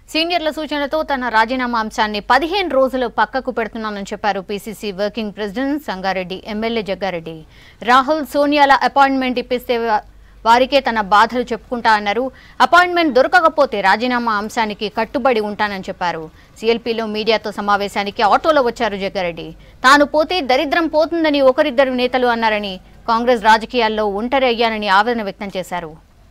సీనియర్ల సూచనలతో తన రాజీనామా అంశాన్ని పదిహేను రోజులు పక్కకు పెడుతున్నానని చెప్పారు PCC working president Sangareddy MLA Jaggareddy Rahul సోనియాల అపాయింట్మెంట్ ఇప్పిస్తే వా- వారికే తన బాధలు చెప్పుకుంటా అన్నారు అపాయింట్మెంట్ దొరకకపోతే రాజీనామా అంశానికి కట్టుబడి ఉంటానని చెప్పారు సీఎల్పీలో మీడియాతో సమావేశానికి ఆటోలో వచ్చారు జగ్గారెడ్డి తాను పోతే దరిద్రం పోతుందని ఒకరిద్దరు నేతలు అన్నారని కాంగ్రెస్ రాజకీయాల్లో ఒంటరి అయ్యానని ఆవేదన వ్యక్తం చేశారు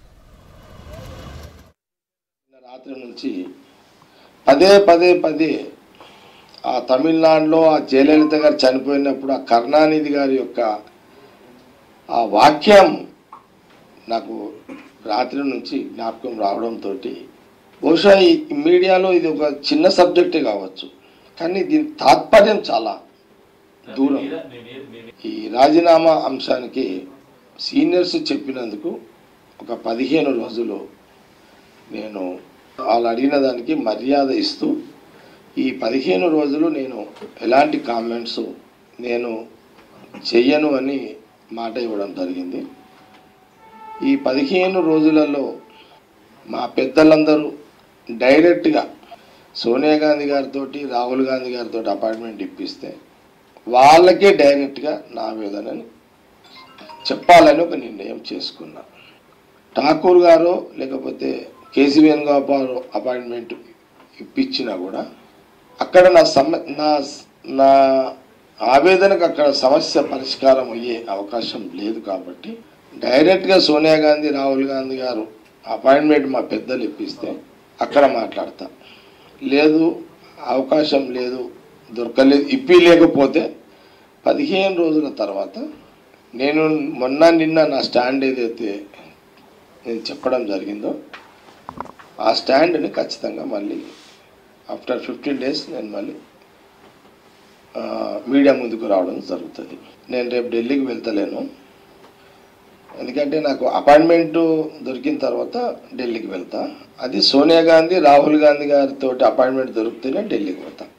నిన్న రాత్రి నుంచి పదే పదే పదే ఆ తమిళనాడులో ఆ జయలలిత గారు చనిపోయినప్పుడు ఆ కరుణానిధి గారి యొక్క ఆ వాక్యం నాకు రాత్రి నుంచి జ్ఞాపకం రావడంతో బహుశా ఈ మీడియాలో ఇది ఒక చిన్న సబ్జెక్టే కావచ్చు కానీ దీని తాత్పర్యం చాలా దూరం ఈ రాజీనామా అంశానికి సీనియర్స్ చెప్పినందుకు ఒక పదిహేను రోజులు నేను వాళ్ళు అడిగిన దానికి మర్యాద ఇస్తూ ఈ పదిహేను రోజులు నేను ఎలాంటి కామెంట్స్ నేను చెయ్యను అని మాట ఇవ్వడం జరిగింది ఈ పదిహేను రోజులలో మా పెద్దలందరూ డైరెక్ట్గా సోనియా గాంధీ గారితో రాహుల్ గాంధీ గారితో అపాయింట్మెంట్ ఇప్పిస్తే వాళ్ళకే డైరెక్ట్గా నా ఆవేదనని చెప్పాలని ఒక నిర్ణయం చేసుకున్నా ఠాకూర్ గారు లేకపోతే కేసీ వేణుగోపాల్ అపాయింట్మెంట్ ఇప్పించినా కూడా అక్కడ నా సమ నా నా ఆవేదనకు అక్కడ సమస్య పరిష్కారం అయ్యే అవకాశం లేదు కాబట్టి డైరెక్ట్గా సోనియా గాంధీ రాహుల్ గాంధీ గారు అపాయింట్మెంట్ మా పెద్దలు ఇప్పిస్తే అక్కడ మాట్లాడతా లేదు అవకాశం లేదు దొరకలేదు ఇప్పి లేకపోతే పదిహేను రోజుల తర్వాత నేను మొన్న నిన్న నా స్టాండ్ ఏదైతే నేను చెప్పడం జరిగిందో ఆ స్టాండ్ని ఖచ్చితంగా మళ్ళీ ఆఫ్టర్ ఫిఫ్టీన్ డేస్ నేను మళ్ళీ ఆ, మీడియా ముందుకు రావడం జరుగుతుంది నేను రేపు ఢిల్లీకి వెళ్తలేను ఎందుకంటే నాకు అపాయింట్మెంట్ దొరికిన తర్వాత ఢిల్లీకి వెళ్తా అది సోనియా గాంధీ రాహుల్ గాంధీ గారితో అపాయింట్మెంట్ దొరికితేనే ఢిల్లీకి పోతా